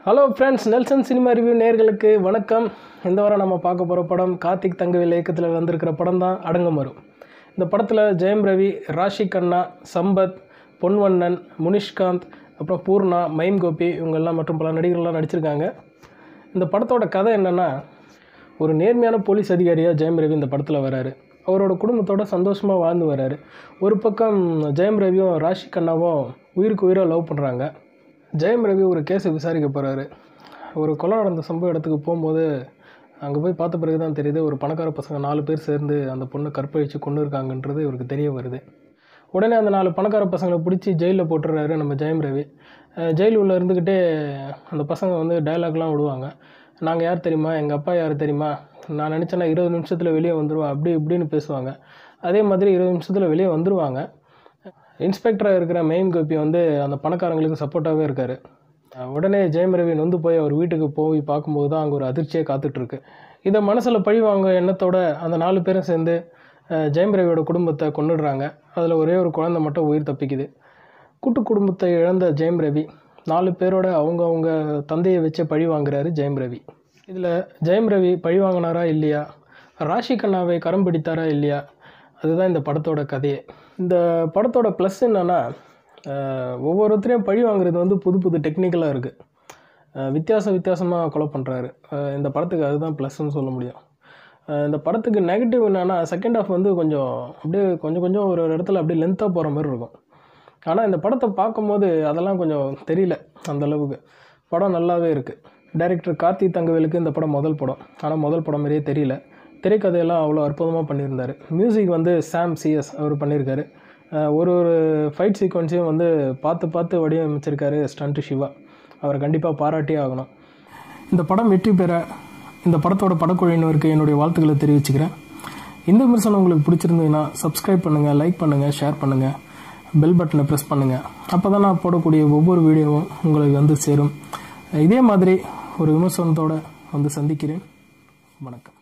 hello friends Nelson cinema review நேர்களுக்கு வணக்கம் இந்த வாரம் நம்ம பார்க்க போகிற படம் கார்த்திக் தங்கவேல் இயக்கத்தில் வந்திருக்கிற படம் தான் அடங்கமரும் இந்த படத்தில் ஜெயம் ரவி ராஷி கண்ணா சம்பத் பொன்வண்ணன் முனிஷ்காந்த் அப்புறம் பூர்ணா மைம் கோபி இவங்கெல்லாம் மற்றும் பல நடிகர்கள்லாம் நடிச்சிருக்காங்க இந்த படத்தோட கதை என்னென்னா ஒரு நேர்மையான போலீஸ் அதிகாரியாக ஜெயம் ரவி இந்த படத்தில் வராரு அவரோட குடும்பத்தோட சந்தோஷமாக வாழ்ந்து வராரு ஒரு பக்கம் ஜெயம் ரவியும் ராஷி கண்ணாவும் உயிருக்கு உயிராக லவ் பண்ணுறாங்க ஜெயம் ரவி ஒரு கேஸை விசாரிக்க போகிறாரு ஒரு கொலை நடந்த சம்பவ இடத்துக்கு போகும்போது அங்கே போய் பார்த்த பிறகு தான் தெரியுது ஒரு பணக்கார பசங்க நாலு பேர் சேர்ந்து அந்த பொண்ணை கற்பழித்து கொண்டு இருக்காங்கன்றது இவருக்கு தெரிய வருது உடனே அந்த நாலு பணக்கார பசங்களை பிடிச்சி ஜெயிலில் போட்டுடுறாரு நம்ம ஜெயம் ரவி அஹ் ஜெயில் உள்ள இருந்துக்கிட்டே அந்த பசங்க வந்து டயலாக்லாம் விடுவாங்க நாங்கள் யார் தெரியுமா எங்கள் அப்பா யார் தெரியுமா நான் நினச்சேன்னா இருபது நிமிஷத்தில் வெளியே வந்துடுவேன் அப்படி இப்படின்னு பேசுவாங்க அதே மாதிரி இருபது நிமிஷத்தில் வெளியே வந்துடுவாங்க இன்ஸ்பெக்டராக இருக்கிற மெயின் கோபி வந்து அந்த பணக்காரங்களுக்கு சப்போர்ட்டாகவே இருக்கார் உடனே ஜெயம் ரவி நொந்து போய் அவர் வீட்டுக்கு போய் பார்க்கும்போது தான் அங்கே ஒரு அதிர்ச்சியே காத்துட்ருக்கு இதை மனசில் பழி வாங்க எண்ணத்தோட அந்த நாலு பேரும் சேர்ந்து அஹ், ஜெயம் ரவியோட குடும்பத்தை கொண்டுடுறாங்க அதில் ஒரே ஒரு குழந்தை மட்டும் உயிர் தப்பிக்குது கூட்டு குடும்பத்தை இழந்த ஜெயம் ரவி நாலு பேரோட அவங்க அவங்க தந்தையை வச்சு பழி வாங்குறாரு ஜெயம் ரவி இதில் ஜெயம் ரவி பழி வாங்கினாரா இல்லையா ராஷி கண்ணாவை கரம் பிடித்தாரா இல்லையா அதுதான் இந்த படத்தோட கதையே இந்த படத்தோட ப்ளஸ் என்னென்னா ஒவ்வொருத்தரையும் பழி வாங்குறது வந்து புது புது டெக்னிக்கலாக இருக்குது வித்தியாச வித்தியாசமாக கொலை பண்ணுறாரு இந்த படத்துக்கு அதுதான் ப்ளஸ்ன்னு சொல்ல முடியும் அஹ் இந்த படத்துக்கு நெகட்டிவ் என்னென்னா செகண்ட் ஹாஃப் வந்து கொஞ்சம் அப்படியே கொஞ்சம் கொஞ்சம் ஒரு ஒரு இடத்துல அப்படியே லென்த்தாக போகிற மாதிரி இருக்கும் ஆனால் இந்த படத்தை பார்க்கும்போது அதெல்லாம் கொஞ்சம் தெரியல அந்த அளவுக்கு படம் நல்லாவே இருக்குது டைரக்டர் கார்த்தி தங்கவேலுக்கு இந்த படம் முதல் படம் ஆனால் முதல் படம் மாதிரியே தெரியல திரைக்கதையெல்லாம் அவ்வளோ அற்புதமாக பண்ணியிருந்தார் மியூசிக் வந்து சாம் சிஎஸ் அவர் பண்ணியிருக்காரு அஹ் ஒரு ஒரு ஃபைட் சீக்வன்ஸையும் வந்து பார்த்து பார்த்து வடிவமைச்சிருக்காரு ஸ்டண்ட் சிவா அவரை கண்டிப்பாக பாராட்டியே ஆகணும் இந்த படம் வெற்றி பெற இந்த படத்தோட படக்குழுவினருக்கு என்னுடைய வாழ்த்துக்களை தெரிவிச்சுக்கிறேன் இந்த விமர்சனம் உங்களுக்கு பிடிச்சிருந்ததுன்னா சப்ஸ்கிரைப் பண்ணுங்கள் லைக் பண்ணுங்கள் ஷேர் பண்ணுங்கள் பெல் பட்டனை ப்ரெஸ் பண்ணுங்கள் அப்போ தான் நான் போடக்கூடிய ஒவ்வொரு வீடியோவும் உங்களுக்கு வந்து சேரும் இதே மாதிரி ஒரு விமர்சனத்தோடு வந்து சந்திக்கிறேன் வணக்கம்